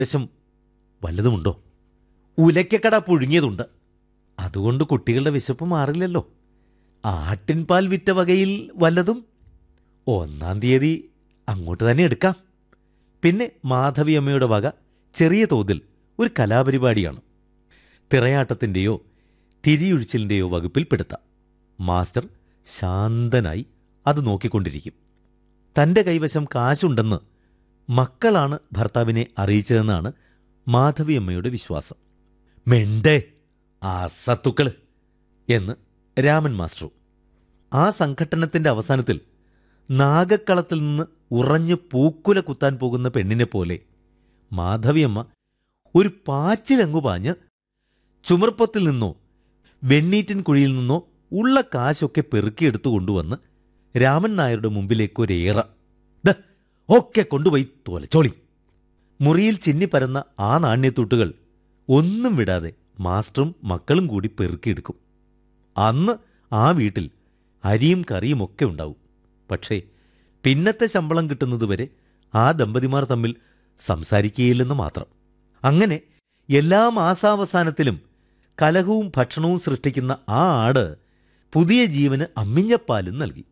വശം വല്ലതുമുണ്ടോ ഉലയ്ക്കക്കട പുഴുങ്ങിയതുണ്ട് അതുകൊണ്ട് കുട്ടികളുടെ വിശപ്പ് മാറില്ലല്ലോ ആട്ടിൻപാൽ വിറ്റ വകയിൽ വല്ലതും ഒന്നാം തീയതി അങ്ങോട്ട് തന്നെ എടുക്കാം പിന്നെ മാധവിയമ്മയുടെ വക ചെറിയ തോതിൽ ഒരു കലാപരിപാടിയാണ് തിറയാട്ടത്തിൻ്റെയോ തിരിയൊഴിച്ചിലിൻ്റെയോ വകുപ്പിൽപ്പെടുത്താം മാസ്റ്റർ ശാന്തനായി അത് നോക്കിക്കൊണ്ടിരിക്കും തൻ്റെ കൈവശം കാശുണ്ടെന്ന് മക്കളാണ് ഭർത്താവിനെ അറിയിച്ചതെന്നാണ് മാധവിയമ്മയുടെ വിശ്വാസം മെണ്ടേ ആ സത്തുക്കള് എന്ന് രാമൻ മാസ്റ്ററും ആ സംഘട്ടനത്തിൻ്റെ അവസാനത്തിൽ നാഗക്കളത്തിൽ നിന്ന് ഉറഞ്ഞ് പൂക്കുല കുത്താൻ പോകുന്ന പെണ്ണിനെ പോലെ മാധവിയമ്മ ഒരു പാച്ചിലങ്ങു പാഞ്ഞ് ചുമർപ്പത്തിൽ നിന്നോ വെണ്ണീറ്റിൻ കുഴിയിൽ നിന്നോ ഉള്ള കാശൊക്കെ പെറുക്കിയെടുത്തു കൊണ്ടുവന്ന് രാമൻ നായരുടെ മുമ്പിലേക്ക് ഒരേറ ദ ഒക്കെ കൊണ്ടുപോയി തോലച്ചോളി മുറിയിൽ ചിന്നിപ്പരന്ന ആ നാണ്യത്തൂട്ടുകൾ ഒന്നും വിടാതെ മാസ്റ്ററും മക്കളും കൂടി പെറുക്കിയെടുക്കും അന്ന് ആ വീട്ടിൽ അരിയും കറിയും ഒക്കെ ഉണ്ടാവും പക്ഷേ പിന്നത്തെ ശമ്പളം കിട്ടുന്നതുവരെ ആ ദമ്പതിമാർ തമ്മിൽ സംസാരിക്കുകയില്ലെന്ന് മാത്രം അങ്ങനെ എല്ലാ മാസാവസാനത്തിലും കലഹവും ഭക്ഷണവും സൃഷ്ടിക്കുന്ന ആ ആട് പുതിയ ജീവന് അമ്മിഞ്ഞപ്പാലും നൽകി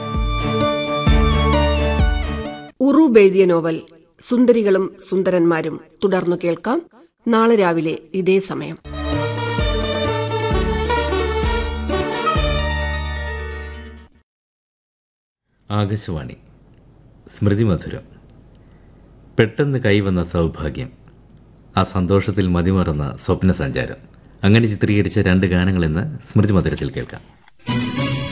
ഉറൂബ് എഴുതിയ നോവൽ സുന്ദരികളും സുന്ദരന്മാരും തുടർന്നു കേൾക്കാം നാളെ രാവിലെ ഇതേ സമയം ആകാശവാണി സ്മൃതി മധുരം പെട്ടെന്ന് കൈവന്ന സൗഭാഗ്യം ആ സന്തോഷത്തിൽ മതിമറന്ന സ്വപ്ന സഞ്ചാരം അങ്ങനെ ചിത്രീകരിച്ച രണ്ട് ഗാനങ്ങൾ ഇന്ന് സ്മൃതി മധുരത്തിൽ കേൾക്കാം